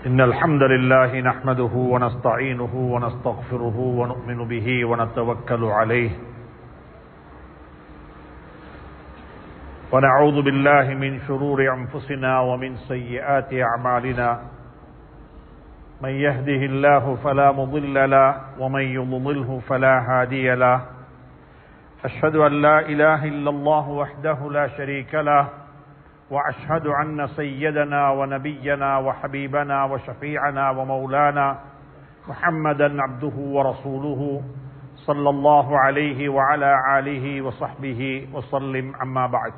إن الحمد لله نحمده ونستعينه ونستغفره ونؤمن به ونتوكل عليه ونعوذ بالله من شرور أنفسنا ومن سيئات أعمالنا من يهده الله فلا مضل له ومن يضلله فلا هادي له أشهد أن لا إله إلا الله وحده لا شريك له واشهد ان سيدنا ونبينا وحبيبنا وشفيعنا ومولانا محمدا عبده ورسوله صلى الله عليه وعلى اله وصحبه وسلم اما بعد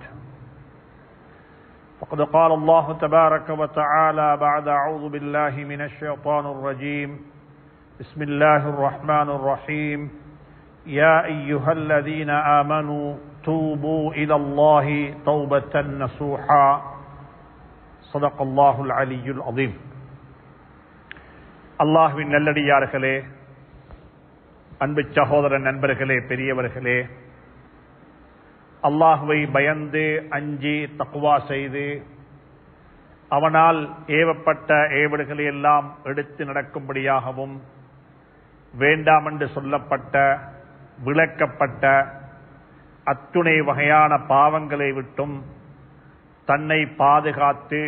فقد قال الله تبارك وتعالى بعد اعوذ بالله من الشيطان الرجيم بسم الله الرحمن الرحيم يا ايها الذين امنوا توبوا إلى الله توبة نصوحا صدق الله العلي العظيم அல்லாஹுவின் நல்லடியார்களே அன்பு சகோதர நண்பர்களே பெரியவர்களே அல்லாஹுவை பயந்து அஞ்சி தக்குவா செய்து அவனால் ஏவப்பட்ட ஏவல்களை எல்லாம் எடுத்து நடக்கும்படியாகவும் வேண்டாம் என்று சொல்லப்பட்ட விளக்கப்பட்ட அத்துணை வகையான பாவங்களை விட்டும் தன்னை பாதுகாத்து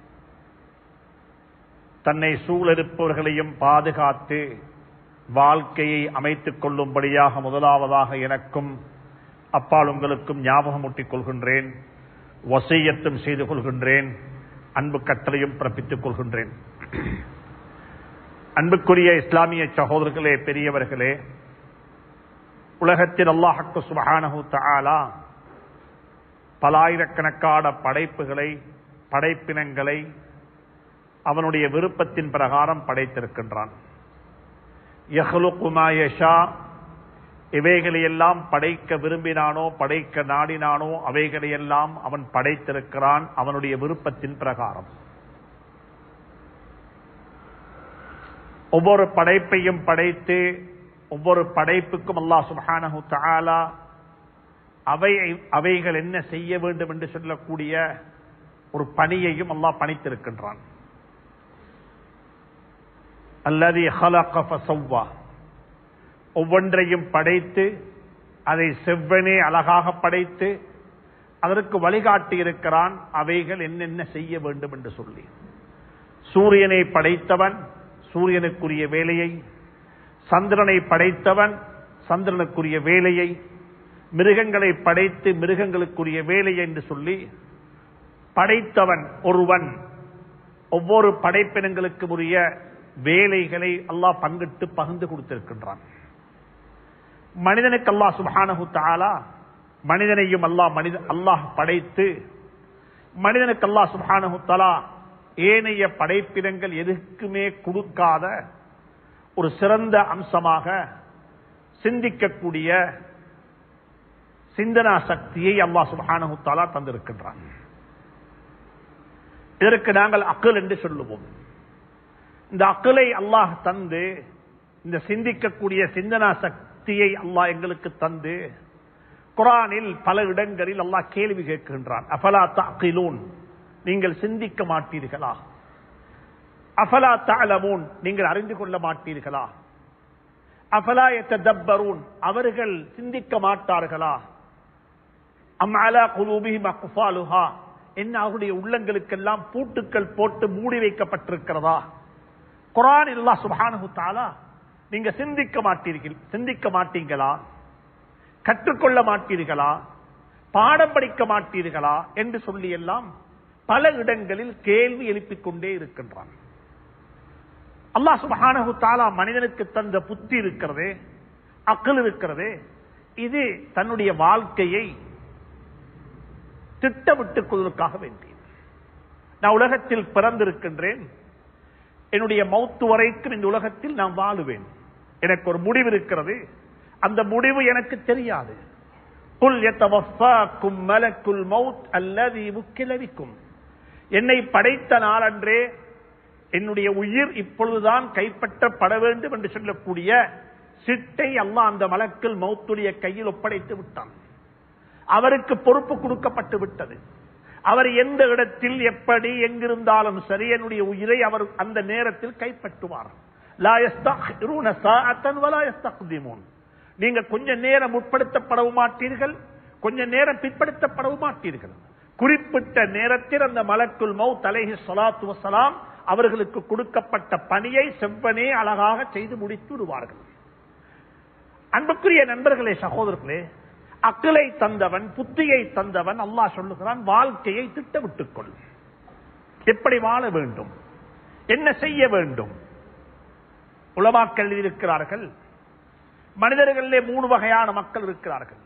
தன்னை சூழலிருப்பவர்களையும் பாதுகாத்து வாழ்க்கையை அமைத்துக் கொள்ளும்படியாக முதலாவதாக எனக்கும் அப்பால் உங்களுக்கும் ஞாபகமூட்டிக் கொள்கின்றேன் வசையத்தும் செய்து கொள்கின்றேன் அன்பு கட்டளையும் பிறப்பித்துக் கொள்கின்றேன் அன்புக்குரிய இஸ்லாமிய சகோதரர்களே பெரியவர்களே உலகத்தில் அல்லாஹக்கு சுபஹானஹு தஆலா பலாயிரக்கணக்கான படைப்புகளை படைப்பினங்களை அவனுடைய விருப்பத்தின் பிரகாரம் படைத்திருக்கின்றான் யஹ்லுகுமாயஷா இவைகளையெல்லாம் படைக்க விரும்பினானோ படைக்க நாடினானோ அவைகளையெல்லாம் அவன் படைத்திருக்கிறான் அவனுடைய விருப்பத்தின் பிரகாரம் ஒவ்வொரு படைப்பையும் படைத்து ஒவ்வொரு படைப்புக்கும் அல்லாஹ் சுபஹானஹு தஆலா அவை அவைகள் என்ன செய்ய வேண்டும் என்று சொல்லக்கூடிய ஒரு பணியையும் அல்லாஹ் பணித்திருக்கின்றான் அல்லது ஹலகஃபசவ்வா ஒவ்வொன்றையும் படைத்து அதை செவ்வனே அழகாக படைத்து அதற்கு வழிகாட்டி இருக்கிறான் அவைகள் என்னென்ன செய்ய வேண்டும் என்று சொல்லி சூரியனை படைத்தவன் சூரியனுக்குரிய வேலையை சந்திரனை படைத்தவன் சந்திரனுக்குரிய வேலையை மிருகங்களை படைத்து மிருகங்களுக்குரிய வேலை என்று சொல்லி படைத்தவன் ஒருவன் ஒவ்வொரு படைப்பினங்களுக்கு உரிய வேலைகளை அல்லாஹ் பங்கிட்டு பகிர்ந்து கொடுத்திருக்கின்றான் மனிதனுக்கு அல்லாஹ் சுபானகு தாலா மனிதனையும் அல்லாஹ் மனித அல்லாஹ் படைத்து மனிதனுக்கு அல்லாஹ் சுபானகு தலா ஏனைய படைப்பினங்கள் எதுக்குமே கொடுக்காத ஒரு சிறந்த அம்சமாக சிந்திக்கக்கூடிய சிந்தனா சக்தியை அல்லா சுபானகுத்தாலா தந்திருக்கின்றான் இதற்கு நாங்கள் அக்கல் என்று சொல்லுவோம் இந்த அக்கலை அல்லாஹ் தந்து இந்த சிந்திக்கக்கூடிய சிந்தனா சக்தியை அல்லாஹ் எங்களுக்கு தந்து குரானில் பல இடங்களில் அல்லாஹ் கேள்வி கேட்கின்றான் அஃபலா தாக்கிலூன் நீங்கள் சிந்திக்க மாட்டீர்களா அஃபலா தாலமூன் நீங்கள் அறிந்து கொள்ள மாட்டீர்களா அஃபலா தப்பரூன் அவர்கள் சிந்திக்க மாட்டார்களா அம்மாலா குலூபிஹிம் அக்குஃபாலுஹா என்ன அவருடைய உள்ளங்களுக்கெல்லாம் பூட்டுக்கள் போட்டு மூடி வைக்கப்பட்டிருக்கிறதா குரான் இல்லா சுபானு தாலா நீங்க சிந்திக்க மாட்டீர்கள் சிந்திக்க மாட்டீங்களா கற்றுக்கொள்ள மாட்டீர்களா பாடம் படிக்க மாட்டீர்களா என்று சொல்லி எல்லாம் பல இடங்களில் கேள்வி எழுப்பிக் கொண்டே இருக்கின்றான் அல்லா சுபஹானஹு தாலா மனிதனுக்கு தந்த புத்தி இருக்கிறதே அக்கல் இருக்கிறதே இது தன்னுடைய வாழ்க்கையை திட்டமிட்டுக் கொள்வதற்காக வேண்டியது நான் உலகத்தில் பிறந்திருக்கின்றேன் என்னுடைய மௌத்து வரைக்கும் இந்த உலகத்தில் நான் வாழுவேன் எனக்கு ஒரு முடிவு இருக்கிறது அந்த முடிவு எனக்கு தெரியாது என்னை படைத்த நாளன்றே என்னுடைய உயிர் இப்பொழுதுதான் கைப்பற்றப்பட வேண்டும் என்று சொல்லக்கூடிய சிட்டை அல்லா அந்த மலக்கில் மௌத்துடைய கையில் ஒப்படைத்து விட்டான் அவருக்கு பொறுப்பு கொடுக்கப்பட்டு விட்டது அவர் எந்த இடத்தில் எப்படி எங்கிருந்தாலும் சரி என்னுடைய உயிரை அவர் அந்த நேரத்தில் கைப்பற்றுவார் லா யஸ்தக்ஹிரூன சாஅத்தன் வலா யஸ்தக்திமூன். நீங்க கொஞ்ச நேரம் உட்படுத்தப்படவும் மாட்டீர்கள் கொஞ்ச நேரம் பிற்படுத்தப்படவும் மாட்டீர்கள் குறிப்பிட்ட நேரத்தில் அந்த மலக்குல் மௌத் அலைஹி ஸலாத்து வஸலாம் அவர்களுக்கு கொடுக்கப்பட்ட பணியை செவ்வனே அழகாக செய்து முடித்து விடுவார்கள் அன்புக்குரிய நண்பர்களே சகோதரர்களே அக்களை தந்தவன் புத்தியை தந்தவன் அல்லாஹ் சொல்லுகிறான் வாழ்க்கையை திட்டமிட்டுக் கொள் எப்படி வாழ வேண்டும் என்ன செய்ய வேண்டும் உலமாக்கள் இருக்கிறார்கள் மனிதர்களிலே மூணு வகையான மக்கள் இருக்கிறார்கள்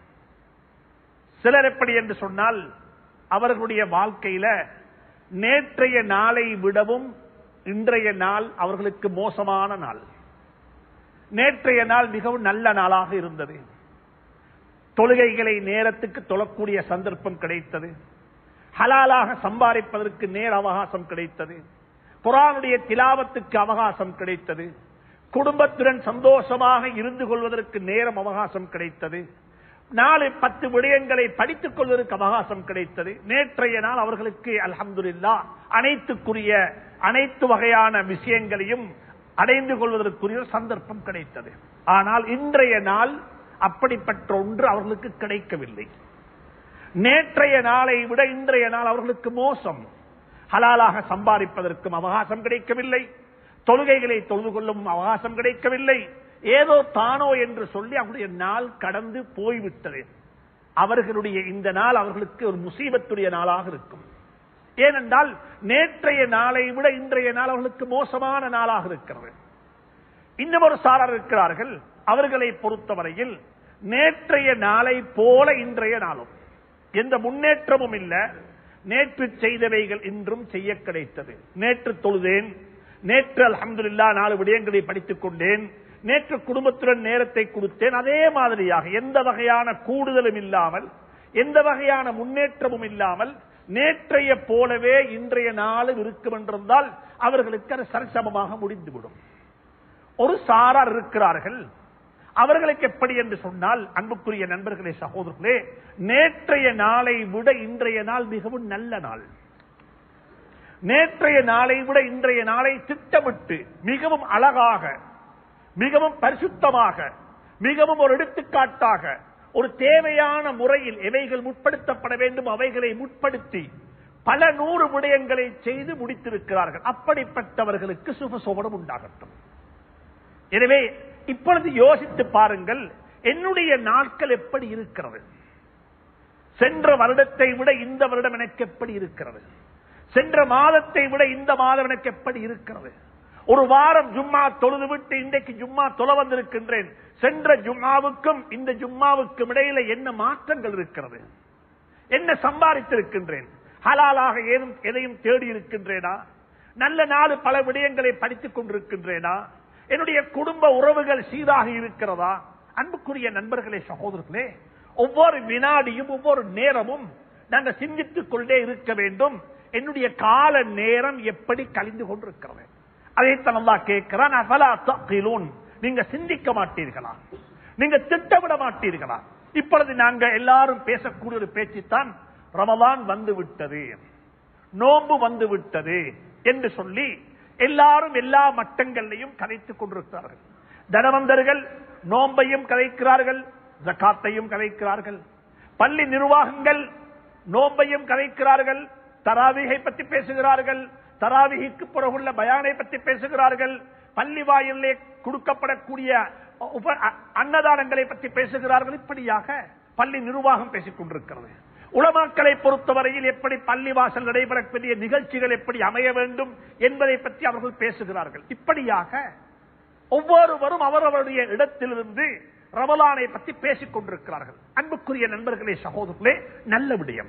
சிலர் எப்படி என்று சொன்னால் அவர்களுடைய வாழ்க்கையில நேற்றைய நாளை விடவும் இன்றைய நாள் அவர்களுக்கு மோசமான நாள் நேற்றைய நாள் மிகவும் நல்ல நாளாக இருந்தது தொழுகைகளை நேரத்துக்கு தொழக்கூடிய சந்தர்ப்பம் கிடைத்தது ஹலாலாக சம்பாதிப்பதற்கு நேர அவகாசம் கிடைத்தது குரானுடைய திலாவத்துக்கு அவகாசம் கிடைத்தது குடும்பத்துடன் சந்தோஷமாக இருந்து கொள்வதற்கு நேரம் அவகாசம் கிடைத்தது நாலு பத்து விடயங்களை படித்துக் கொள்வதற்கு அவகாசம் கிடைத்தது நேற்றைய நாள் அவர்களுக்கு அல்ஹம்துலில்லா அனைத்துக்குரிய அனைத்து வகையான விஷயங்களையும் அடைந்து கொள்வதற்குரிய ஒரு சந்தர்ப்பம் கிடைத்தது ஆனால் இன்றைய நாள் அப்படிப்பட்ட ஒன்று அவர்களுக்கு கிடைக்கவில்லை நேற்றைய நாளை விட இன்றைய நாள் அவர்களுக்கு மோசம் ஹலாலாக சம்பாதிப்பதற்கும் அவகாசம் கிடைக்கவில்லை தொழுகைகளை தொழுது கொள்ளும் அவகாசம் கிடைக்கவில்லை ஏதோ தானோ என்று சொல்லி அவருடைய நாள் கடந்து போய்விட்டது அவர்களுடைய இந்த நாள் அவர்களுக்கு ஒரு முசீபத்துடைய நாளாக இருக்கும் ஏனென்றால் நேற்றைய நாளை விட இன்றைய நாள் அவர்களுக்கு மோசமான நாளாக இருக்கிறது இன்னும் ஒரு சாரர் இருக்கிறார்கள் அவர்களை பொறுத்தவரையில் நேற்றைய நாளை போல இன்றைய நாளும் எந்த முன்னேற்றமும் இல்ல நேற்று செய்தவைகள் இன்றும் செய்ய கிடைத்தது நேற்று தொழுதேன் நேற்று அல்ஹம்துலில்லா நாலு விடயங்களை படித்துக் கொண்டேன் நேற்று குடும்பத்துடன் நேரத்தை கொடுத்தேன் அதே மாதிரியாக எந்த வகையான கூடுதலும் இல்லாமல் எந்த வகையான முன்னேற்றமும் இல்லாமல் நேற்றைய போலவே இன்றைய நாளும் இருக்கும் என்றிருந்தால் அவர்களுக்கு அது சரிசமமாக முடிந்துவிடும் ஒரு சாரார் இருக்கிறார்கள் அவர்களுக்கு எப்படி என்று சொன்னால் அன்புக்குரிய நண்பர்களே சகோதரர்களே நேற்றைய நாளை விட இன்றைய நாள் மிகவும் நல்ல நாள் நேற்றைய நாளை விட இன்றைய நாளை திட்டமிட்டு மிகவும் அழகாக மிகவும் பரிசுத்தமாக மிகவும் ஒரு எடுத்துக்காட்டாக ஒரு தேவையான முறையில் எவைகள் முற்படுத்தப்பட வேண்டும் அவைகளை முற்படுத்தி பல நூறு விடயங்களை செய்து முடித்திருக்கிறார்கள் அப்படிப்பட்டவர்களுக்கு சுபசோபனம் உண்டாகட்டும் எனவே இப்பொழுது யோசித்து பாருங்கள் என்னுடைய நாட்கள் எப்படி இருக்கிறது சென்ற வருடத்தை விட இந்த வருடம் எனக்கு எப்படி இருக்கிறது சென்ற மாதத்தை விட இந்த மாதம் எனக்கு எப்படி இருக்கிறது ஒரு வாரம் ஜும்மா தொழுது விட்டு இன்றைக்கு ஜும்மா தொல வந்திருக்கின்றேன் சென்ற ஜும்மாவுக்கும் இந்த ஜும்மாவுக்கும் இடையில என்ன மாற்றங்கள் இருக்கிறது என்ன சம்பாதித்திருக்கின்றேன் ஹலாலாக ஏதும் எதையும் தேடி இருக்கின்றேனா நல்ல நாள் பல விடயங்களை படித்துக் கொண்டிருக்கின்றேனா என்னுடைய குடும்ப உறவுகள் சீராக இருக்கிறதா அன்புக்குரிய நண்பர்களே சகோதரர்களே ஒவ்வொரு வினாடியும் ஒவ்வொரு நேரமும் நாங்கள் சிந்தித்துக் கொண்டே இருக்க வேண்டும் என்னுடைய கால நேரம் எப்படி கழிந்து கொண்டிருக்கிறது அதைத்தான் அல்லா கேட்கிறான் அஃபலா தஅகிலூன். நீங்க சிந்திக்க மாட்டீர்களா நீங்க திட்டமிட மாட்டீர்களா இப்பொழுது நாங்க எல்லாரும் பேசக்கூடிய ஒரு பேச்சுத்தான் ரமலான் வந்து விட்டது நோன்பு வந்து விட்டது என்று சொல்லி எல்லாரும் எல்லா மட்டங்களிலையும் கதைத்துக் கொண்டிருக்கிறார்கள் தனவந்தர்கள் நோன்பையும் கதைக்கிறார்கள் ஜக்காத்தையும் கதைக்கிறார்கள் பள்ளி நிர்வாகங்கள் நோன்பையும் கதைக்கிறார்கள் தராவிகை பற்றி பேசுகிறார்கள் தராவிகைக்கு பிறகுள்ள பயானை பற்றி பேசுகிறார்கள் பள்ளி வாயிலே கொடுக்கப்படக்கூடிய உப- அ- அன்னதானங்களை பற்றி பேசுகிறார்கள் இப்படியாக பள்ளி நிர்வாகம் பேசிக் கொண்டிருக்கிறது உலமாக்களை பொறுத்தவரையில் எப்படி பள்ளி வாசல் நடைபெறக்கூடிய நிகழ்ச்சிகள் எப்படி அமைய வேண்டும் என்பதை பற்றி அவர்கள் பேசுகிறார்கள் இப்படியாக ஒவ்வொருவரும் அவரவருடைய இடத்திலிருந்து ரமலானை பற்றி பேசிக் கொண்டிருக்கிறார்கள் அன்புக்குரிய நண்பர்களே சகோதரர்களே நல்ல விடயம்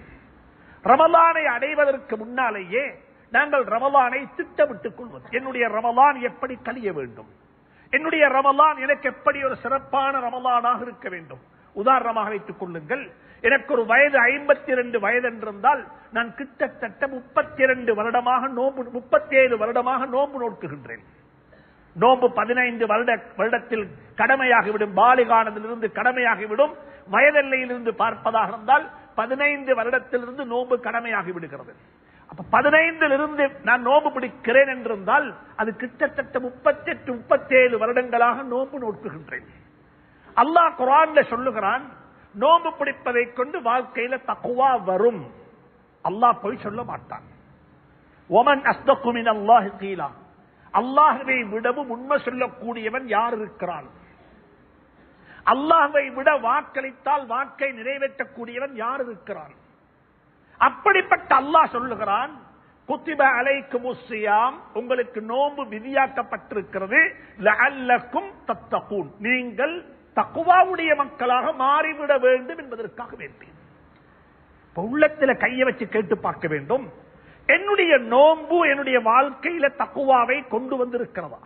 ரமலானை அடைவதற்கு முன்னாலேயே நாங்கள் ரமலானை திட்டமிட்டுக் கொள்வது என்னுடைய ரமலான் எப்படி கழிய வேண்டும் என்னுடைய ரமலான் எனக்கு எப்படி ஒரு சிறப்பான ரமலானாக இருக்க வேண்டும் உதாரணமாக வைத்துக் கொள்ளுங்கள் எனக்கு ஒரு வயது ஐம்பத்தி இரண்டு வயது என்றிருந்தால் நான் கிட்டத்தட்ட முப்பத்தி இரண்டு வருடமாக நோம்பு முப்பத்தி ஏழு வருடமாக நோன்பு நோக்குகின்றேன் நோன்பு பதினைந்து வருட வருடத்தில் கடமையாகிவிடும் பாலிகானதிலிருந்து கடமையாகிவிடும் வயதெல்லையிலிருந்து பார்ப்பதாக இருந்தால் பதினைந்து வருடத்திலிருந்து நோன்பு கடமையாகி விடுகிறது அப்ப பதினைந்திலிருந்து நான் நோன்பு பிடிக்கிறேன் என்றிருந்தால் அது கிட்டத்தட்ட முப்பத்தி எட்டு முப்பத்தி ஏழு வருடங்களாக நோன்பு நோக்குகின்றேன் அல்லாஹ் குரான்ல சொல்லுகிறான் நோன்பு பிடிப்பதை கொண்டு வாழ்க்கையில தக்குவா வரும் அல்லாஹ் போய் சொல்ல மாட்டான் ஒமன் அஸ்தகுமின் அல்லாஹ் கீழா அல்லாஹுவை விடவும் உண்மை சொல்லக்கூடியவன் யார் இருக்கிறான் அல்லாஹை விட வாக்களித்தால் வாக்கை நிறைவேற்றக்கூடியவன் யார் இருக்கிறான் அப்படிப்பட்ட அல்லாஹ் சொல்லுகிறான் குத்திப அலைக்கு முஸ்ஸியாம் உங்களுக்கு நோன்பு விதியாக்கப்பட்டிருக்கிறது லஅல்லக்கும் தத்தகூன் நீங்கள் தக்குவாவுடைய மக்களாக மாறிவிட வேண்டும் என்பதற்காக வேண்டி இப்ப உள்ளத்துல கையை வச்சு கேட்டு பார்க்க வேண்டும் என்னுடைய நோன்பு என்னுடைய வாழ்க்கையில தக்குவாவை கொண்டு வந்திருக்கிறதா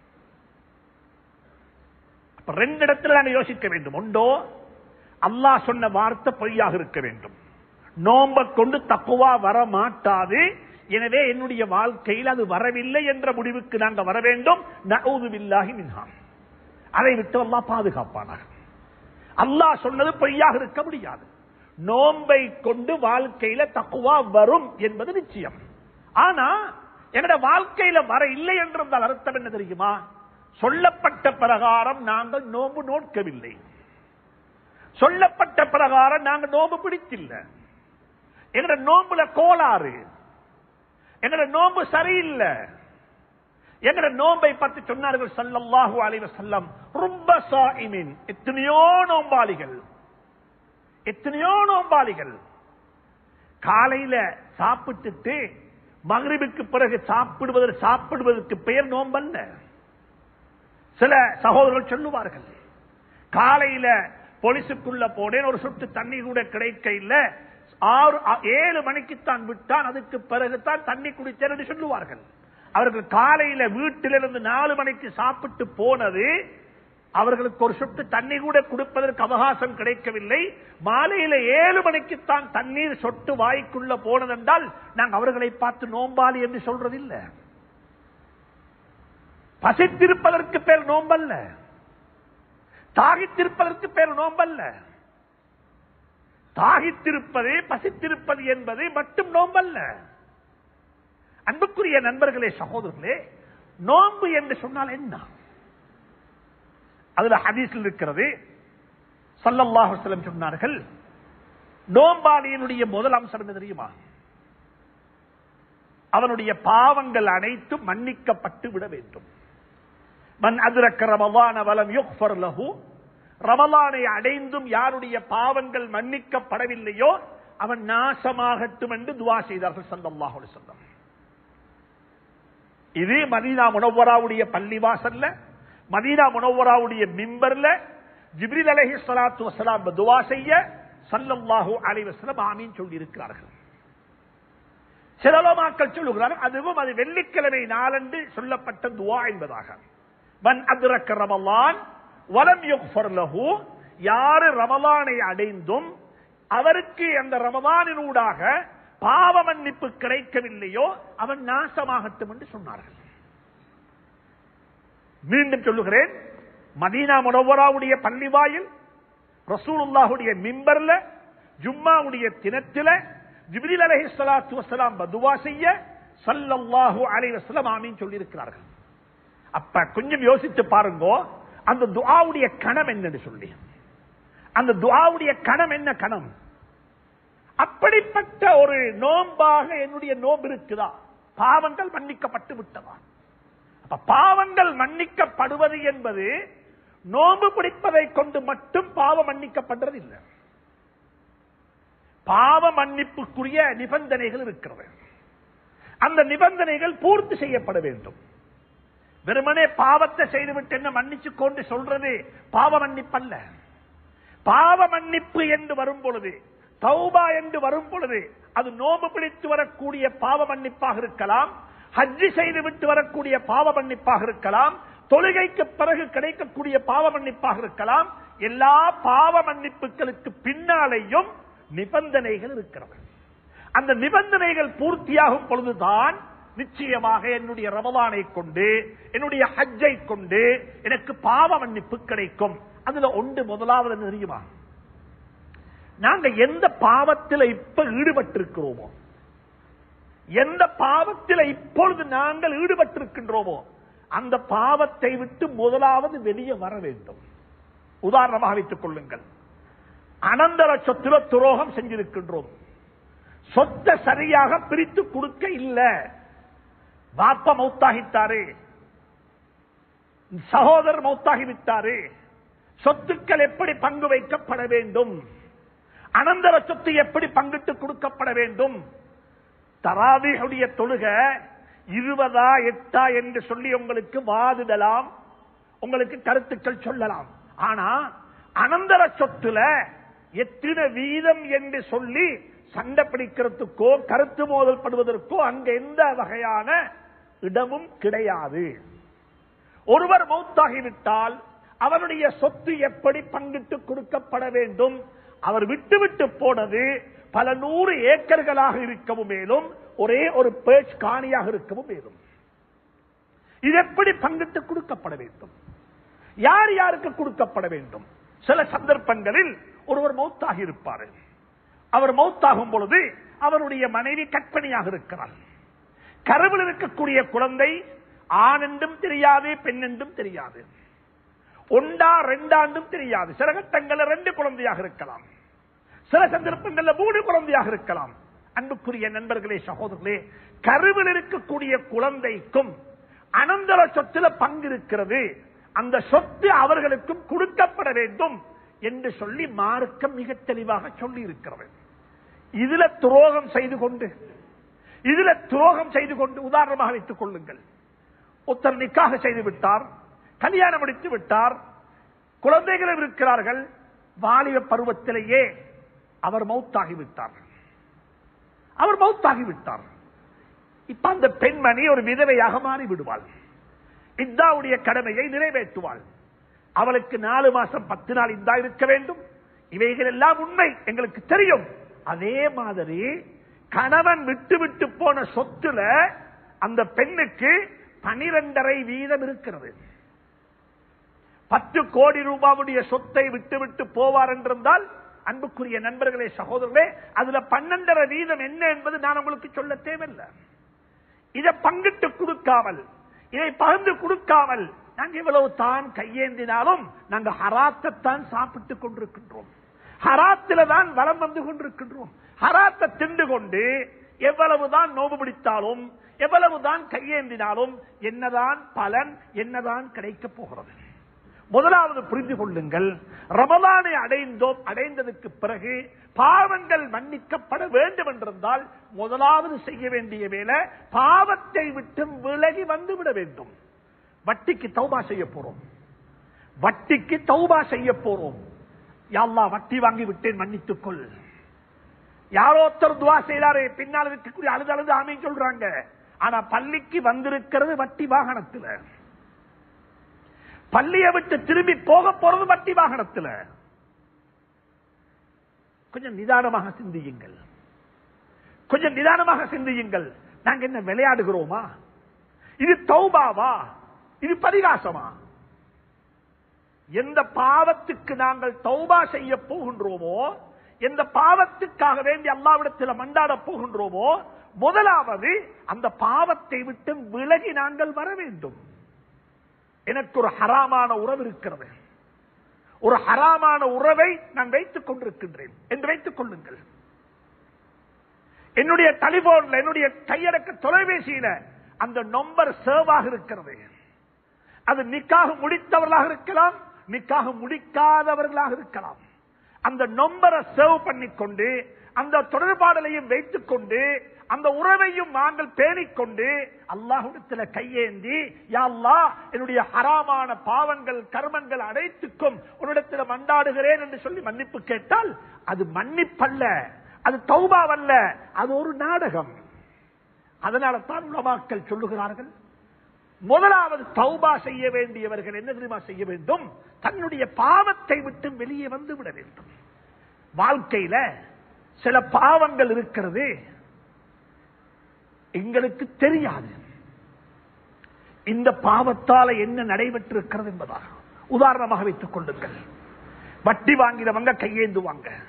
அப்ப ரெண்டு இடத்துல நான் யோசிக்க வேண்டும் உண்டோ அல்லாஹ் சொன்ன வார்த்தை பொய்யாக இருக்க வேண்டும் நோம்ப கொண்டு தக்குவா வர மாட்டாது எனவே என்னுடைய வாழ்க்கையில் அது வரவில்லை என்ற முடிவுக்கு நாங்கள் வர வேண்டும் நகவுதுவில்லாகி மின்ஹாம் அதை விட்டு அல்லாஹ் பாதுகாப்பானாக அல்லாஹ் சொன்னது பொய்யாக இருக்க முடியாது நோன்பை கொண்டு வாழ்க்கையில தக்குவா வரும் என்பது நிச்சயம் ஆனா என்னோட வாழ்க்கையில வர இல்லை என்றால் அர்த்தம் என்ன தெரியுமா சொல்லப்பட்ட பிரகாரம் நாங்கள் நோன்பு நோக்கவில்லை சொல்லப்பட்ட பிரகாரம் நாங்கள் நோன்பு பிடித்தில்லை எங்கட நோம்புல கோளாறு எங்கட நோம்பு சரியில்லை எங்கட நோம்பை பற்றி சொன்னார்கள் சல்லல்லாஹு அலைவ செல்லம் ரொம்ப சாயிமின் எத்தனையோ நோம்பாளிகள் எத்தனையோ நோம்பாளிகள் காலையில சாப்பிட்டுட்டு மகரிபுக்கு பிறகு சாப்பிடுவதற்கு சாப்பிடுவதற்கு பெயர் நோம்பல்ல சில சகோதரர்கள் சொல்லுவார்கள் காலையில போலீஸுக்குள்ள போனேன் ஒரு சொட்டு தண்ணி கூட கிடைக்க இல்ல ஆறு ஏழு மணிக்குத்தான் விட்டான் அதுக்கு பிறகுதான் தண்ணி குடித்தேன் என்று சொல்லுவார்கள் அவர்கள் காலையில வீட்டிலிருந்து நாலு மணிக்கு சாப்பிட்டு போனது அவர்களுக்கு ஒரு சொட்டு தண்ணி கூட கொடுப்பதற்கு அவகாசம் கிடைக்கவில்லை மாலையில ஏழு மணிக்குத்தான் தண்ணீர் சொட்டு வாய்க்குள்ள போனதென்றால் நாங்கள் அவர்களை பார்த்து நோம்பாளி என்று சொல்றதில்லை பசித்திருப்பதற்கு பேர் நோம்பல்ல தாகித்திருப்பதற்கு பேர் நோம்பல்ல தாகித்திருப்பது பசித்திருப்பது என்பது மட்டும் நோம்பல்ல அன்புக்குரிய நண்பர்களே சகோதரர்களே நோன்பு என்று சொன்னால் என்ன அதுல ஹதீஸில் இருக்கிறது சல்லல்லாஹு செல்லம் சொன்னார்கள் நோம்பாளியினுடைய முதல் அம்சம் என்ன தெரியுமா அவனுடைய பாவங்கள் அனைத்தும் மன்னிக்கப்பட்டு விட வேண்டும் மன் அதிரக்க ரமலான வலம் யுக்ஃபர் லஹு ரமலானை அடைந்தும் யாருடைய பாவங்கள் மன்னிக்கப்படவில்லையோ அவன் நாசமாகட்டும் என்று துவா செய்தார்கள் சல்லல்லாஹு அலைஹி வஸல்லம் இது மதீனா முனவராவுடைய பள்ளிவாசல்ல மதீனா முனவராவுடைய மிம்பர்ல ஜிப்ரில் அலைஹி ஸலாத்து வஸலாம் துவா செய்ய ஸல்லல்லாஹு அலைஹி வஸல்லம் ஆமீன் சொல்லி இருக்கிறார்கள் சிலலமாக்கள் சொல்லுகிறார்கள் அதுவும் அது வெள்ளிக்கிழமை நாளன்று சொல்லப்பட்ட துவா என்பதாக மன் அத்ரக்க ரமலான் வலம் யுக்ஃபர் லஹு யாரு ரமலானை அடைந்தும் அவருக்கு அந்த ரமலானினூடாக பாவ மன்னிப்பு கிடைக்கவில்லையோ அவன் நாசமாகட்டும் என்று சொன்னார்கள் மீண்டும் சொல்லுகிறேன் மதீனா முனவராவுடைய பள்ளி வாயில் ரசூலுல்லாஹுடைய மிம்பர்ல ஜும்மாவுடைய தினத்தில ஜிப்ரில் அலைஹி ஸலாத்து வஸலாம் பதுவா செய்ய ஸல்லல்லாஹு அலைஹி வஸல்லம் ஆமீன் சொல்லி இருக்கிறார்கள் அப்ப கொஞ்சம் யோசித்து பாருங்க அந்த துஆவுடைய கணம் என்னன்னு சொல்லி அந்த துஆவுடைய கணம் என்ன கணம் அப்படிப்பட்ட ஒரு நோம்பாக என்னுடைய நோம்பு இருக்குதா பாவங்கள் மன்னிக்கப்பட்டு விட்டதா அப்ப பாவங்கள் மன்னிக்கப்படுவது என்பது நோம்பு பிடிப்பதை கொண்டு மட்டும் பாவம் மன்னிக்கப்படுறது இல்லை பாவ மன்னிப்புக்குரிய நிபந்தனைகள் இருக்கிறது அந்த நிபந்தனைகள் பூர்த்தி செய்யப்பட வேண்டும் வெறுமனே பாவத்தை செய்துவிட்டு என்ன மன்னிச்சு கொண்டு சொல்றது பாவ மன்னிப்பல்ல பாவ மன்னிப்பு என்று வரும் பொழுது தௌபா என்று வரும் பொழுது அது நோம்பு பிடித்து வரக்கூடிய பாவ மன்னிப்பாக இருக்கலாம் ஹஜ்ஜி செய்து விட்டு வரக்கூடிய பாவ மன்னிப்பாக இருக்கலாம் தொழுகைக்கு பிறகு கிடைக்கக்கூடிய பாவ மன்னிப்பாக இருக்கலாம் எல்லா பாவ மன்னிப்புகளுக்கு பின்னாலேயும் நிபந்தனைகள் இருக்கிறது அந்த நிபந்தனைகள் பூர்த்தியாகும் பொழுதுதான் நிச்சயமாக என்னுடைய ரமலானை கொண்டு என்னுடைய ஹஜ்ஜை கொண்டு எனக்கு பாவ மன்னிப்பு கிடைக்கும் அதுல ஒன்று முதலாவது என்ன தெரியுமா நாங்க எந்த பாவத்தில் இப்ப ஈடுபட்டிருக்கிறோமோ எந்த பாவத்தில் இப்பொழுது நாங்கள் ஈடுபட்டிருக்கின்றோமோ அந்த பாவத்தை விட்டு முதலாவது வெளியே வர வேண்டும் உதாரணமாக வைத்துக் கொள்ளுங்கள் அனந்தர சொத்துல துரோகம் செஞ்சிருக்கின்றோம் சொத்தை சரியாக பிரித்து கொடுக்க இல்ல பாப்ப மௌத்தாகித்தாரு சகோதரர் மௌத்தாகிவிட்டாரு சொத்துக்கள் எப்படி பங்கு வைக்கப்பட வேண்டும் அனந்தர சொத்து எப்படி பங்கிட்டு கொடுக்கப்பட வேண்டும் தராவிகளுடைய தொழுக இருபதா எட்டா என்று சொல்லி உங்களுக்கு வாதிடலாம் உங்களுக்கு கருத்துக்கள் சொல்லலாம் ஆனா அனந்தர சொத்துல எத்தனை வீதம் என்று சொல்லி சண்டை பிடிக்கிறதுக்கோ கருத்து மோதல் படுவதற்கோ அங்க எந்த வகையான இடமும் கிடையாது ஒருவர் மௌத்தாகிவிட்டால் அவருடைய சொத்து எப்படி பங்கிட்டு கொடுக்கப்பட வேண்டும் அவர் விட்டு விட்டு போனது பல நூறு ஏக்கர்களாக இருக்கவும் மேலும் ஒரே ஒரு பேச் காணியாக இருக்கவும் மேலும் இது எப்படி பங்கிட்டு கொடுக்கப்பட வேண்டும் யார் யாருக்கு கொடுக்கப்பட வேண்டும் சில சந்தர்ப்பங்களில் ஒருவர் மௌத்தாகி இருப்பார் அவர் மௌத்தாகும் பொழுது அவருடைய மனைவி கற்பனையாக இருக்கிறார் கருவில் இருக்கக்கூடிய குழந்தை ஆண் என்றும் தெரியாது பெண் என்றும் தெரியாது ஒன்றா ரெண்டாண்டும் தெரியாது சில கட்டங்களில் ரெண்டு குழந்தையாக இருக்கலாம் சில சந்தர்ப்பங்களில் மூணு குழந்தையாக இருக்கலாம் அன்புக்குரிய நண்பர்களே சகோதரர்களே கருவில் இருக்கக்கூடிய குழந்தைக்கும் அனந்தர சொத்துல பங்கு இருக்கிறது அந்த சொத்து அவர்களுக்கும் கொடுக்கப்பட வேண்டும் என்று சொல்லி மார்க்கம் மிக தெளிவாக சொல்லி இருக்கிறது இதுல துரோகம் செய்து கொண்டு இதுல துரோகம் செய்து கொண்டு உதாரணமாக வைத்துக் கொள்ளுங்கள் ஒருத்தர் நிக்காக செய்து விட்டார் கல்யாணம் முடித்து விட்டார் குழந்தைகளும் இருக்கிறார்கள் வாலிப பருவத்திலேயே அவர் மௌத்தாகி விட்டார் அவர் மௌத்தாகி விட்டார் இப்ப அந்த பெண்மணி ஒரு விதவையாக மாறி விடுவாள் இந்தாவுடைய கடமையை நிறைவேற்றுவாள் அவளுக்கு நாலு மாசம் பத்து நாள் இந்தா இருக்க வேண்டும் இவைகள் எல்லாம் உண்மை எங்களுக்கு தெரியும் அதே மாதிரி கணவன் விட்டு விட்டு போன சொத்துல அந்த பெண்ணுக்கு பனிரெண்டரை வீதம் இருக்கிறது பத்து கோடி ரூபாவுடைய சொத்தை விட்டு விட்டு போவார் என்றிருந்தால் அன்புக்குரிய நண்பர்களே சகோதரர்களே அதுல பன்னெண்டரை வீதம் என்ன என்பது நான் உங்களுக்கு சொல்ல தேவையில்லை இதை பங்கிட்டு கொடுக்காமல் இதை பகிர்ந்து கொடுக்காமல் நாங்க இவ்வளவு தான் கையேந்தினாலும் நாங்க ஹராத்தைத்தான் சாப்பிட்டுக் கொண்டிருக்கின்றோம் ஹராத்தில தான் வளம் வந்து கொண்டிருக்கின்றோம் ஹராத்தை திண்டு கொண்டு எவ்வளவுதான் நோவு பிடித்தாலும் எவ்வளவுதான் கையேந்தினாலும் என்னதான் பலன் என்னதான் கிடைக்கப் போகிறது முதலாவது புரிந்து கொள்ளுங்கள் ரமலானை அடைந்தோம் அடைந்ததுக்கு பிறகு பாவங்கள் மன்னிக்கப்பட வேண்டும் என்றிருந்தால் முதலாவது செய்ய வேண்டிய வேலை பாவத்தை விட்டு விலகி வந்து விட வேண்டும் வட்டிக்கு தௌபா செய்ய போறோம் வட்டிக்கு தௌபா செய்ய போறோம் யாழ்லா வட்டி வாங்கி விட்டேன் மன்னித்துக் கொள் யாரோ ஒருத்தர் துவா செய்யறாரு பின்னால் இருக்கக்கூடிய அழுது அழுது ஆமைன்னு சொல்றாங்க ஆனா பள்ளிக்கு வந்திருக்கிறது வட்டி வாகனத்துல பள்ளியை விட்டு திரும்பி போக போறது வட்டி வாகனத்துல கொஞ்சம் நிதானமாக சிந்தியுங்கள் கொஞ்சம் நிதானமாக சிந்தியுங்கள் நாங்க என்ன விளையாடுகிறோமா இது தௌபாவா இது பரிகாசமா எந்த பாவத்துக்கு நாங்கள் தௌபா செய்ய போகின்றோமோ எந்த பாவத்துக்காக வேண்டி அல்லாவிடத்தில் மண்டாட போகின்றோமோ முதலாவது அந்த பாவத்தை விட்டு விலகி நாங்கள் வர வேண்டும் எனக்கு ஒரு ஹராமான உறவு இருக்கிறது ஒரு ஹராமான உறவை நான் வைத்துக் கொண்டிருக்கின்றேன் என்று வைத்துக் கொள்ளுங்கள் என்னுடைய டெலிபோன்ல என்னுடைய கையடக்க தொலைபேசியில அந்த நம்பர் சேவாக இருக்கிறது அது நிக்காக முடித்தவர்களாக இருக்கலாம் நிக்காக முடிக்காதவர்களாக இருக்கலாம் அந்த நம்பரை சேவ் பண்ணிக்கொண்டு அந்த தொடர்பாடலையும் வைத்துக் கொண்டு அந்த உறவையும் நாங்கள் பேணிக்கொண்டு அல்லாஹுடத்தில் கையேந்தி யாழ்லா என்னுடைய ஹராமான பாவங்கள் கர்மங்கள் அனைத்துக்கும் உன்னிடத்தில் மண்டாடுகிறேன் என்று சொல்லி மன்னிப்பு கேட்டால் அது மன்னிப்பல்ல அது தௌபாவல்ல அது ஒரு நாடகம் அதனால தான் உலமாக்கள் சொல்லுகிறார்கள் முதலாவது தௌபா செய்ய வேண்டியவர்கள் என்ன தெரியுமா செய்ய வேண்டும் தன்னுடைய பாவத்தை விட்டு வெளியே வந்து விட வேண்டும் வாழ்க்கையில சில பாவங்கள் இருக்கிறது எங்களுக்கு தெரியாது இந்த பாவத்தால என்ன நடைபெற்றிருக்கிறது என்பதாக உதாரணமாக வைத்துக் கொள்ளுங்கள் வட்டி வாங்கினவங்க கையேந்துவாங்க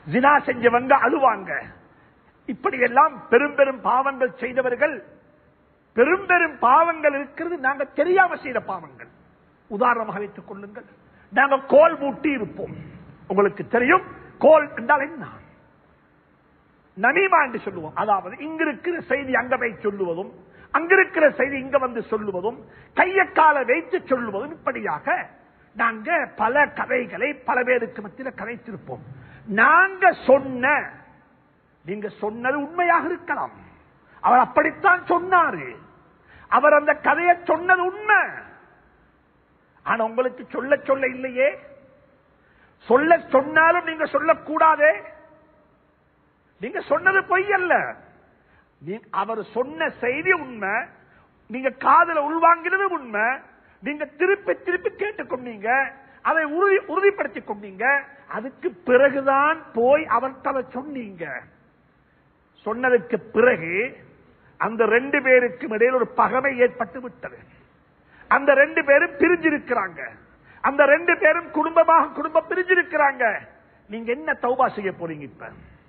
ஜினா செஞ்சவங்க அழுவாங்க இப்படி எல்லாம் பெரும் பெரும் பாவங்கள் செய்தவர்கள் பெரும் பெரும் பாவங்கள் இருக்கிறது நாங்க தெரியாம செய்த பாவங்கள் உதாரணமாக வைத்துக் கொள்ளுங்கள் நாங்க கோல் மூட்டி இருப்போம் உங்களுக்கு தெரியும் கோல் என்றால் என்ன நனீமா என்று சொல்லுவோம் அதாவது இங்கிருக்கிற செய்தி அங்க போய் சொல்லுவதும் அங்கிருக்கிற செய்தி இங்க வந்து சொல்லுவதும் கையக்கால வைத்து சொல்லுவதும் இப்படியாக நாங்க பல கதைகளை பல பேருக்கு மத்தியில் கதைத்திருப்போம் நாங்க சொன்ன நீங்க சொன்னது உண்மையாக இருக்கலாம் அவர் அப்படித்தான் சொன்னாரு அவர் அந்த கதையை சொன்னது உண்மை ஆனா உங்களுக்கு சொல்ல சொல்ல இல்லையே சொல்ல சொன்னாலும் நீங்க சொல்லக்கூடாதே நீங்க சொன்னது பொய் அல்ல நீ- அவர் சொன்ன செய்தி உண்மை நீங்க காதல உள்வாங்கினது உண்மை நீங்க திருப்பி திருப்பி கேட்டுக்கொண்டீங்க அதை உறுதி உறுதிப்படுத்திக் கொண்டீங்க அதுக்கு பிறகுதான் போய் அவர்கிட்ட அதை சொன்னீங்க சொன்னதுக்கு பிறகு அந்த ரெண்டு பேருக்கும் இடையில் ஒரு பகமை ஏற்பட்டு விட்டது அந்த ரெண்டு பேரும் பிரிஞ்சிருக்கிறாங்க அந்த ரெண்டு பேரும் குடும்பமாக குடும்பம் பிரிஞ்சிருக்கிறாங்க நீங்க என்ன தௌபா செய்ய போறீங்க இப்ப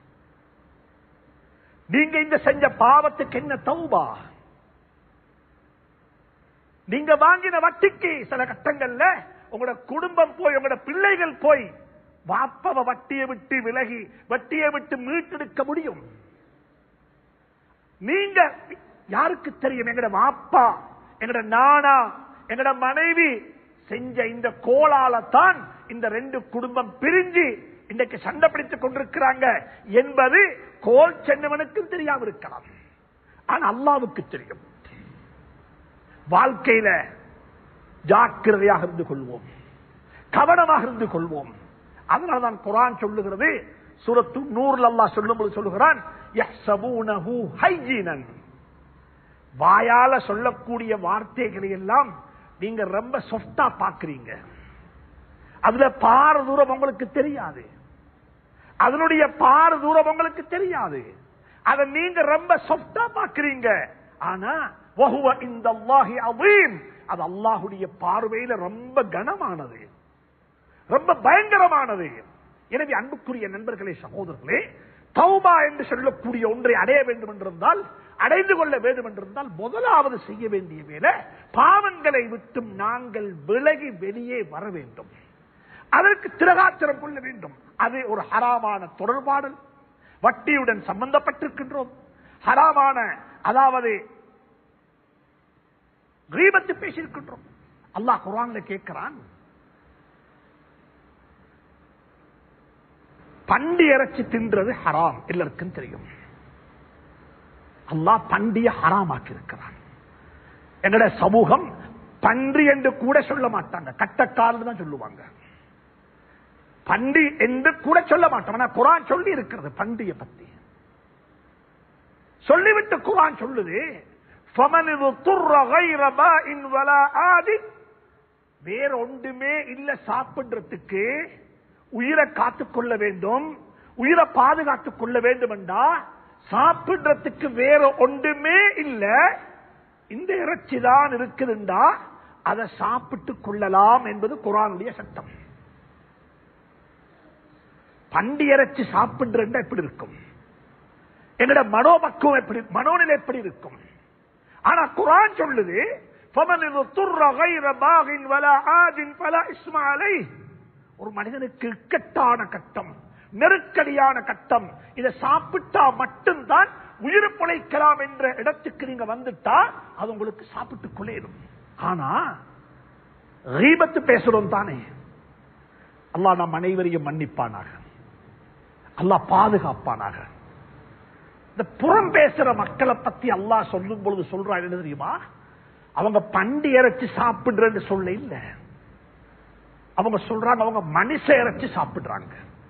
நீங்க இந்த செஞ்ச பாவத்துக்கு என்ன தௌபா நீங்க வாங்கின வட்டிக்கு சில கட்டங்கள்ல உங்களோட குடும்பம் போய் உங்களோட பிள்ளைகள் போய் வாப்பவ வட்டியை விட்டு விலகி வட்டியை விட்டு மீட்டெடுக்க முடியும் நீங்க யாருக்கு தெரியும் எங்கட வாப்பா எங்கட நானா எங்கட மனைவி செஞ்ச இந்த கோளால தான் இந்த ரெண்டு குடும்பம் பிரிஞ்சு இன்றைக்கு சண்டை பிடித்துக் கொண்டிருக்கிறாங்க என்பது கோல் சென்னவனுக்கும் தெரியாம இருக்கலாம் ஆனா அல்லாவுக்கு தெரியும் வாழ்க்கையில ஜாக்கிரதையாக இருந்து கொள்வோம் கவனமாக இருந்து கொள்வோம் அதனால்தான் குரான் சொல்லுகிறது சூரத்து நூறுல அல்லாஹ் சொல்லும்போது சொல்லுகிறான் யஹ்சபூனஹு ஹைஜீனன் வாயால சொல்லக்கூடிய வார்த்தைகளை எல்லாம் நீங்க ரொம்ப சொஃப்டா பாக்குறீங்க அதுல பார தூரம் உங்களுக்கு தெரியாது அதனுடைய பார தூரம் உங்களுக்கு தெரியாது அதை நீங்க ரொம்ப சொஃப்டா பாக்குறீங்க ஆனா வஹுவ இந்த அல்லாஹி அதீம் அது அல்லாஹுடைய பார்வையில ரொம்ப கனமானது ரொம்ப பயங்கரமானது எனவே அன்புக்குரிய நண்பர்களே சகோதரர்களே தௌபா என்று சொல்லக்கூடிய ஒன்றை அடைய வேண்டும் என்றிருந்தால் அடைந்து கொள்ள வேண்டும் என்றிருந்தால் முதலாவது செய்ய வேண்டிய வேலை பாவங்களை விட்டும் நாங்கள் விலகி வெளியே வர வேண்டும் அதற்கு திரகாத்திரம் கொள்ள வேண்டும் அது ஒரு ஹராமான தொடர்பாடல் வட்டியுடன் சம்பந்தப்பட்டிருக்கின்றோம் ஹராமான அதாவது கீபத்து பேசியிருக்கின்றோம் அல்லாஹ் குரான்ல கேட்கிறான் பண்டி இறைச்சி தின்றது ஹராம் எல்லாருக்கும் தெரியும் அல்லாஹ் பண்டிய ஹராமாக்கி இருக்கிறான் எங்கட சமூகம் பன்றி என்று கூட சொல்ல மாட்டாங்க கட்டக்கால் தான் சொல்லுவாங்க பண்டி என்று கூட சொல்ல மாட்டோம் ஆனா குரான் சொல்லி இருக்கிறது பண்டிய பத்தி சொல்லிவிட்டு குரான் சொல்லுது فَمَنِ اضْطُرَّ غَيْرَ بَاءٍ وَلَا آدٍ வேற ஒன்றுமே இல்ல சாப்பிடுறதுக்கு உயிரை காத்துக் கொள்ள வேண்டும் உயிரை பாதுகாத்துக் கொள்ள வேண்டும் என்றா சாப்பிடுறதுக்கு வேற ஒன்றுமே இல்ல இந்த இறைச்சி தான் இருக்குதுண்டா அதை சாப்பிட்டுக் கொள்ளலாம் என்பது குரானுடைய சட்டம் பண்டி இறைச்சி சாப்பிடுறா எப்படி இருக்கும் எங்கட மனோபக்குவம் எப்படி மனோநிலை எப்படி இருக்கும் ஆனா குரான் சொல்லுது فَمَنِ اضْطُرَّ غَيْرَ بَاغٍ وَلَا عَادٍ فَلَا إِثْمَ عَلَيْهِ ஒரு மனிதனுக்கு இக்கட்டான கட்டம் நெருக்கடியான கட்டம் இதை சாப்பிட்டா மட்டும்தான் உயிர் பிழைக்கலாம் என்ற இடத்துக்கு நீங்க வந்துட்டா அது உங்களுக்கு சாப்பிட்டுக் கொள்ளேரும் ஆனா ரீபத்து பேசுறோம் தானே அல்லாஹ் நம் அனைவரையும் மன்னிப்பானாக அல்லாஹ் பாதுகாப்பானாக இந்த புறம் பேசுற மக்களை பத்தி அல்லாஹ் சொல்லும் பொழுது சொல்றான் என்ன தெரியுமா அவங்க பண்டி இறைச்சி சாப்பிடுறேன்னு சொல்ல இல்ல அவங்க சொல்றாங்க அவங்க மனுஷ இறைச்சி சாப்பிடுறாங்க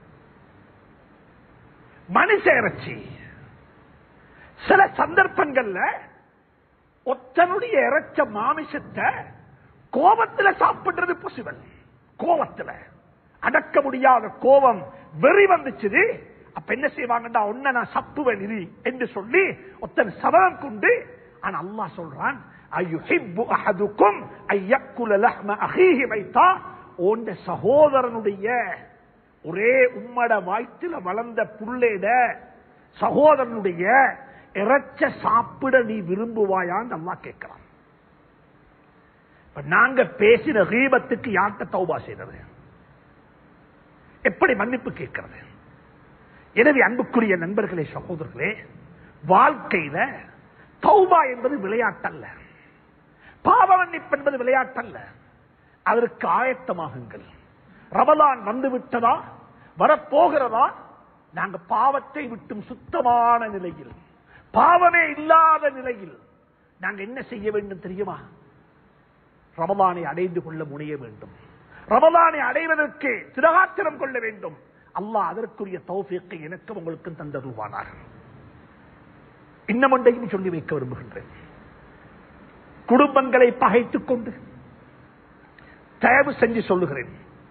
மனுஷ இறைச்சி சில சந்தர்ப்பங்கள்ல ஒத்தனுடைய இறைச்ச மாமிசத்தை கோபத்துல சாப்பிடுறது பாசிபிள் கோபத்துல அடக்க முடியாத கோபம் வெறி வந்துச்சு அப்ப என்ன செய்வாங்கடா ஒன்ன நான் சப்புவேன் இரு என்று சொல்லி ஒத்தன் சபதம் கொண்டு ஆனா அல்லாஹ் சொல்றான் அய்யுஹிப்பு அஹதுக்கும் ஐயக்குல லஹ்ம அஹீஹி வைத்தா உன்ட சகோதரனுடைய ஒரே உம்மட வாய்த்துல வளர்ந்த புள்ளேட சகோதரனுடைய இறைச்ச சாப்பிட நீ விரும்புவாயான்னு அம்மா கேட்கிறான் இப்ப நாங்க பேசின ரீபத்துக்கு யார்கிட்ட தௌபா செய்தது எப்படி மன்னிப்பு கேட்கிறது எனவே அன்புக்குரிய நண்பர்களே சகோதரர்களே வாழ்க்கையில தௌபா என்பது விளையாட்டல்ல பாவ மன்னிப்பு என்பது விளையாட்டல்ல அதற்கு ஆயத்தமாகுங்கள் ரமலான் வந்து விட்டதா வரப்போகிறதா நாங்க பாவத்தை விட்டும் சுத்தமான நிலையில் பாவமே இல்லாத நிலையில் நாங்க என்ன செய்ய வேண்டும் தெரியுமா ரமலானை அடைந்து கொள்ள முடிய வேண்டும் ரமலானை அடைவதற்கு திரகாத்திரம் கொள்ள வேண்டும் அல்லாஹ் அதற்குரிய தௌஃபியத்தை எனக்கும் உங்களுக்கும் தந்தருவானார் இன்னும் ஒன்றையும் சொல்லி வைக்க விரும்புகின்றேன் குடும்பங்களை பகைத்துக் கொண்டு தயவு செஞ்சு சொல்லுகிறேன்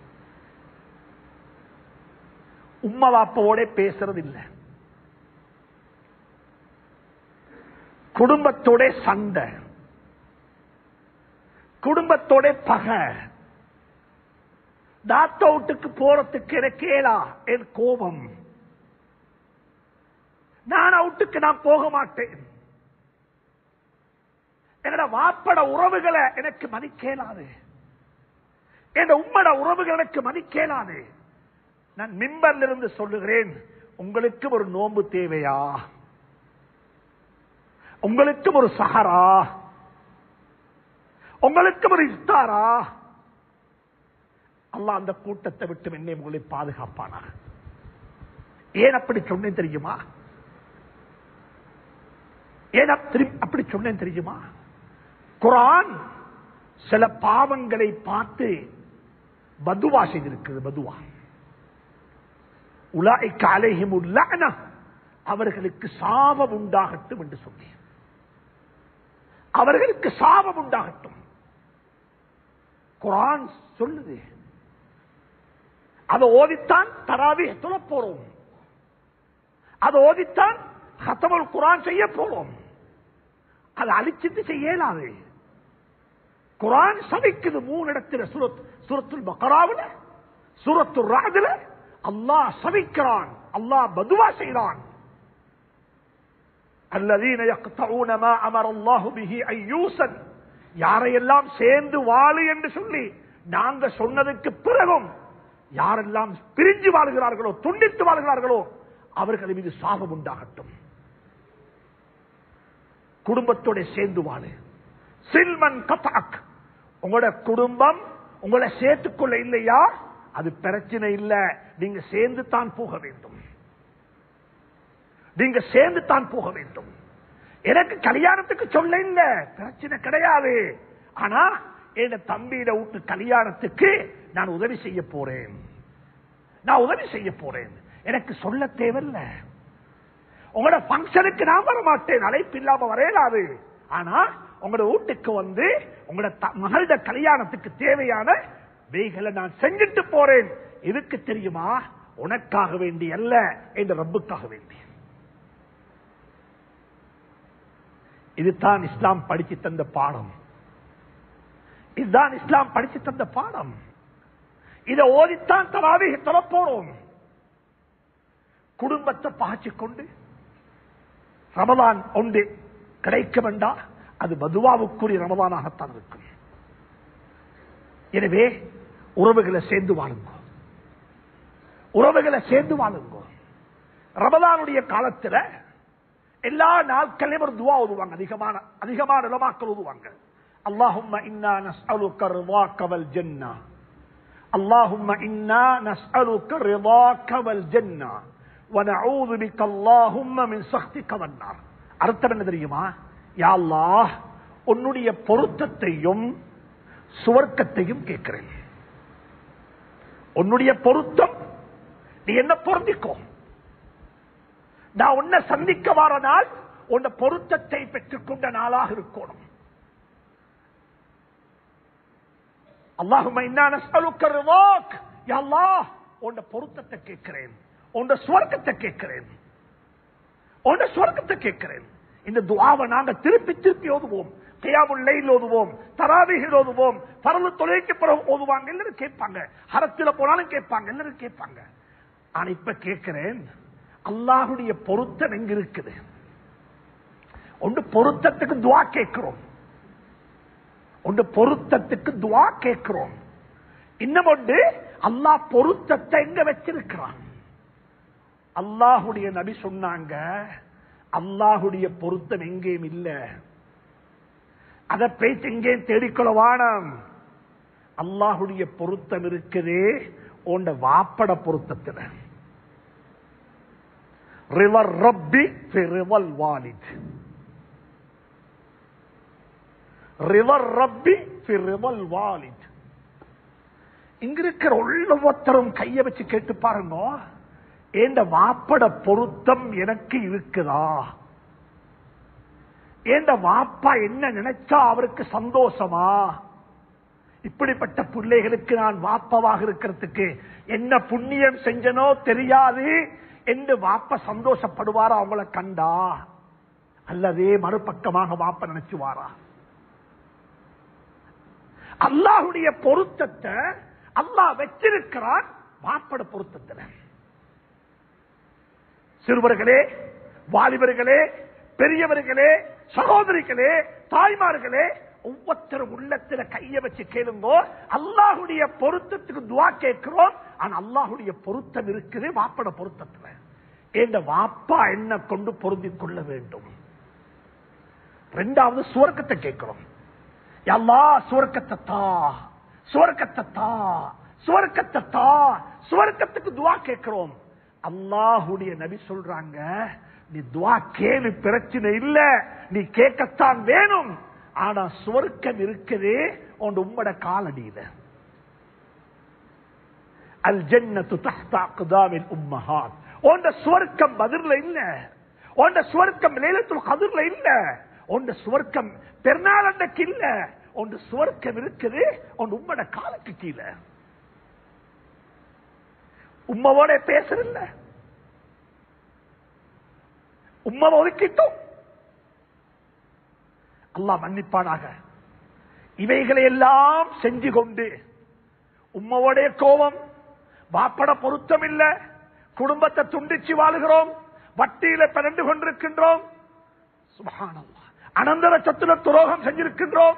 உம்மா வாப்போட பேசுறது இல்ல குடும்பத்தோட சண்டை குடும்பத்தோட பகை டாக்டர் அவுட்டுக்கு போறதுக்கு எனக்கு கேளா என் கோபம் நான் அவுட்டுக்கு நான் போக மாட்டேன் என்னோட வாப்பட உறவுகளை எனக்கு மதிக்கேலாது என் உம்மட உறவுகள் எனக்கு மதிக்கேலாது நான் மிம்பர்ல இருந்து சொல்லுகிறேன் உங்களுக்கு ஒரு நோன்பு தேவையா உங்களுக்கு ஒரு சஹரா உங்களுக்கு ஒரு இஃப்தாரா அல்லாஹ் அந்த கூட்டத்தை விட்டு என்னை உங்களை பாதுகாப்பானா ஏன் அப்படி சொன்னேன் தெரியுமா ஏன் அப்படி- அப்படி சொன்னேன் தெரியுமா குரான் சில பாவங்களை பார்த்து பதுவா செய்திருக்கிறது பதுவா உலாய்க்கு அலைஹிம் உல்லான அவர்களுக்கு சாபம் உண்டாகட்டும் என்று சொன்னேன் அவர்களுக்கு சாபம் உண்டாகட்டும் குரான் சொல்லுது அதை ஓதித்தான் தராவி தொழ போறோம் அதை ஓதித்தான் ஹத்தமல் குரான் செய்ய போறோம் அதை அழிச்சிட்டு செய்ய இயலாது குரான் சபிக்குது மூணு இடத்துல சுரத் சுரத்துல் பக்கராவில் சூரத்து ராஜில அல்லாஹ் சபிக்கிறான் அல்லாஹ் பதுவா செய்கிறான் الذين يقطعون ما امر الله به ان يوصل யாரையெல்லாம் சேர்ந்து வாழு என்று சொல்லி நாங்க சொன்னதுக்கு பிறகும் யாரெல்லாம் பிரிஞ்சு வாழ்கிறார்களோ துண்டித்து வாழ்கிறார்களோ அவர்கள் மீது சாபம் உண்டாகட்டும் குடும்பத்தோட சேர்ந்து வாழு சில்மன் கதாக் உங்களோட குடும்பம் உங்களை சேர்த்துக்கொள்ள இல்லையா அது பிரச்சனை இல்ல நீங்க சேர்ந்து தான் போக வேண்டும் நீங்க சேர்ந்து தான் போக வேண்டும் எனக்கு கல்யாணத்துக்கு சொல்ல இல்ல பிரச்சனை கிடையாது ஆனா என் தம்பியிட விட்டு கல்யாணத்துக்கு நான் உதவி செய்ய போறேன் நான் உதவி செய்ய போறேன் எனக்கு சொல்ல தேவையில்ல உங்களோட பங்கனுக்கு நான் வர மாட்டேன் அழைப்பு இல்லாம வரையலாது ஆனா உங்களோட வீட்டுக்கு வந்து உங்களோட த- மகளோட கல்யாணத்துக்கு தேவையான வேகளை நான் செஞ்சுட்டு போறேன் இதுக்கு தெரியுமா உனக்காக வேண்டி அல்ல என்ற ரப்புக்காக வேண்டி இதுதான் இஸ்லாம் படிச்சு தந்த பாடம் இதுதான் இஸ்லாம் படிச்சு தந்த பாடம் இதை ஓதித்தான் தராவே தொலை போறோம் குடும்பத்தை பாய்ச்சிக் கொண்டு ரமலான் ஒன்று கிடைக்க வேண்டாம் அது மதுவாவுக்குரிய ரமலானாகத்தான் இருக்கும் எனவே உறவுகளை சேர்ந்து வாழுங்க உறவுகளை சேர்ந்து வாழுங்க ரமலானுடைய காலத்துல எல்லா நாட்களையும் ஒரு துவா ஓதுவாங்க அதிகமான அதிகமான உலமாக்கள் ஓதுவாங்க அல்லாஹும்ம இன்னா நஸ்அலுக்க ரிضاك والجنة اللهم إنا نسألك رضاك والجنة ونعوذ بك اللهم من سخطك والنار அர்த்தம் என்ன தெரியுமா யா அல்லாஹ் உன்னுடைய பொருத்தத்தையும் சுவர்க்கத்தையும் கேட்கிறேன் உன்னுடைய பொருத்தம் நீ என்ன பொருந்திக்கோ நான் உன்னை சந்திக்க வார நாள் உன்னை பொருத்தத்தை பெற்றுக் கொண்ட நாளாக இருக்கணும் அல்லாஹும் உன்னை பொருத்தத்தை கேட்கிறேன் உன்னை சுவர்க்கத்தை கேட்கிறேன் உன்னை சுவர்க்கத்தை கேட்கிறேன் இந்த துவாவை நாங்க திருப்பி திருப்பி ஓதுவோம் கியாமுல்லையில் ஓதுவோம் தராவிகள் ஓதுவோம் பரவ தொலைக்கு பிறகு ஓதுவாங்க எல்லாரும் கேட்பாங்க ஹரத்தில் போனாலும் கேட்பாங்க எல்லாரும் கேட்பாங்க ஆனா இப்ப கேட்கிறேன் அல்லாஹுடைய பொருத்தம் எங்க இருக்குது ஒன்று பொருத்தத்துக்கு துவா கேட்கிறோம் ஒன்று பொருத்தத்துக்கு துவா கேட்கிறோம் இன்னும் ஒன்று அல்லாஹ் பொருத்தத்தை எங்க வச்சிருக்கிறான் அல்லாஹுடைய நபி சொன்னாங்க அல்லாஹுடைய பொருத்தம் எங்கேயும் இல்ல அதை பேச்சு எங்கேயும் தேடிக்கொள்ள வானம் அல்லாஹுடைய பொருத்தம் இருக்குதே உண்ட வாப்பட பொருத்தத்தில் ரிவர் ரப்பி ரிவல் வாலித் ரிவர் ரப்பி ரிவல் வாலித் இங்க இருக்கிற ஒவ்வொருத்தரும் கைய வச்சு கேட்டு பாருங்க ஏண்ட வாப்பட பொருத்தம் எனக்கு இருக்குதா ஏண்ட வாப்பா என்ன நினைச்சா அவருக்கு சந்தோஷமா இப்படிப்பட்ட பிள்ளைகளுக்கு நான் வாப்பவாக இருக்கிறதுக்கு என்ன புண்ணியம் செஞ்சனோ தெரியாது என்று வாப்ப சந்தோஷப்படுவாரா அவங்கள கண்டா அல்லதே மறுபக்கமாக வாப்ப நினைச்சுவாரா அல்லாஹுடைய பொருத்தத்தை அல்லாஹ் வச்சிருக்கிறான் வாப்பட பொருத்தத்தில் சிறுவர்களே வாலிபர்களே பெரியவர்களே சகோதரிகளே தாய்மார்களே ஒவ்வொருத்தரும் உள்ளத்துல கைய வச்சு கேளுங்கோ அல்லாஹுடைய பொருத்தத்துக்கு துவா கேட்கிறோம் ஆனா அல்லாஹுடைய பொருத்தம் இருக்குது வாப்பட பொருத்தத்துல இந்த வாப்பா என்ன கொண்டு பொருந்திக் கொள்ள வேண்டும் ரெண்டாவது சுவர்க்கத்தை கேட்கிறோம் எல்லா சுவர்க்கத்தை தா சுவர்க்கத்தை தா சுவர்க்கத்தை தா சுவர்க்கத்துக்கு துவா கேட்கிறோம் அல்லாஹுடைய நபி சொல்றாங்க நீ துவா கேளு பிரச்சனை இல்ல நீ கேட்கத்தான் வேணும் ஆனா சுவர்க்கம் இருக்குது உன் உம்மட காலடியில அல் ஜன்னத்து தஹ்தா அக்தாமில் உம்மஹாத் உன் சுவர்க்கம் பதிர்ல இல்ல உன் சுவர்க்கம் லேலத்துல் கதிர்ல இல்ல உன் சுவர்க்கம் பெருநாள் அன்னைக்கு இல்ல உன் சுவர்க்கம் இருக்குது உன் உம்மட காலுக்கு கீழே உம்மவோட பேசுறதில்ல உம்மவை ஒதுக்கிட்டோம் அல்லாஹ் மன்னிப்பானாக இவைகளை எல்லாம் செஞ்சு கொண்டு உம்மவோடைய கோபம் வாப்பட பொருத்தம் இல்ல குடும்பத்தை துண்டிச்சு வாழுகிறோம் வட்டியில பிறண்டு கொண்டிருக்கின்றோம் சுபஹானல்லாஹ் அனந்தர சொத்துல துரோகம் செஞ்சிருக்கின்றோம்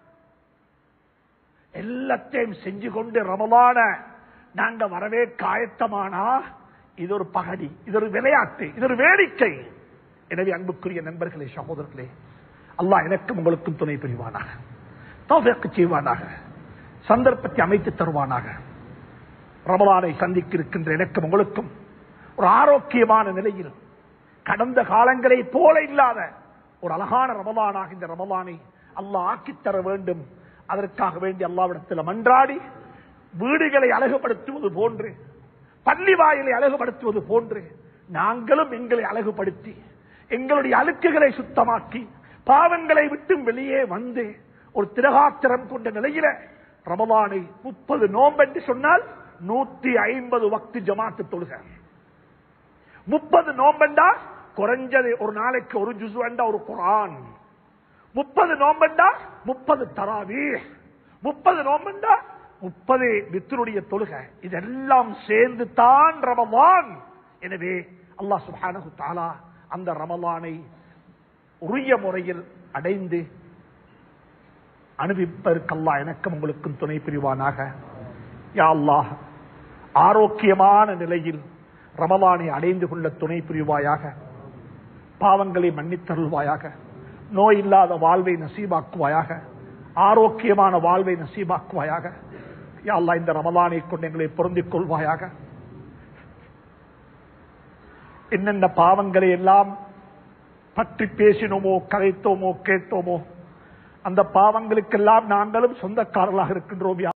எல்லாத்தையும் செஞ்சு கொண்டு ரமலான நாங்க வரவே காயத்தமானா இது ஒரு பகடி இது ஒரு விளையாட்டு இது ஒரு வேடிக்கை எனவே அன்புக்குரிய நண்பர்களே சகோதரர்களே அல்லாஹ் எனக்கும் உங்களுக்கும் துணை புரிவானாக தௌஃபீக் செய்வானாக சந்தர்ப்பத்தை அமைத்து தருவானாக ரமலானை சந்திக்க இருக்கின்ற எனக்கும் உங்களுக்கும் ஒரு ஆரோக்கியமான நிலையில் கடந்த காலங்களை போல இல்லாத ஒரு அழகான ரமலானாக இந்த ரமலானை அல்லாஹ் ஆக்கித் தர வேண்டும் அதற்காக வேண்டி அல்லாவிடத்தில் மன்றாடி வீடுகளை அழகுபடுத்துவது போன்று பள்ளி வாயிலை அழகுபடுத்துவது போன்று நாங்களும் எங்களை அழகுபடுத்தி எங்களுடைய அழுக்குகளை சுத்தமாக்கி பாவங்களை விட்டு வெளியே வந்து ஒரு திரகாத்திரம் கொண்ட நிலையில ரமலானை முப்பது நோம்பென்று சொன்னால் நூத்தி ஐம்பது வக்து ஜமாத்து தொழுக முப்பது நோம்பெண்டா குறைஞ்சது ஒரு நாளைக்கு ஒரு ஜுசு வேண்டா ஒரு குரான் முப்பது நோம்பெண்டா முப்பது தராவி முப்பது நோம்பெண்டா முப்பது வித்தருடைய தொழுக இதெல்லாம் சேர்ந்து தான் ரமலான் எனவே அல்லாஹ் சுப்ஹானஹு தஆலா அந்த ரமலானை உரிய முறையில் அடைந்து அனுபவிப்பதற்கல்லா எனக்கும் உங்களுக்கும் துணை புரிவானாக யா அல்லாஹ் ஆரோக்கியமான நிலையில் ரமலானை அடைந்து கொள்ள துணை புரிவாயாக பாவங்களை மன்னித்தருள்வாயாக நோய் இல்லாத வாழ்வை நசீபாக்குவாயாக ஆரோக்கியமான வாழ்வை நசீபாக்குவாயாக யா அல்லாஹ் இந்த ரமலானை கொண்டு எங்களை பொருந்திக் கொள்வாயாக என்னென்ன பாவங்களை எல்லாம் பற்றி பேசினோமோ கதைத்தோமோ கேட்டோமோ அந்த பாவங்களுக்கெல்லாம் நாங்களும் சொந்தக்காரர்களாக இருக்கின்றோம் யா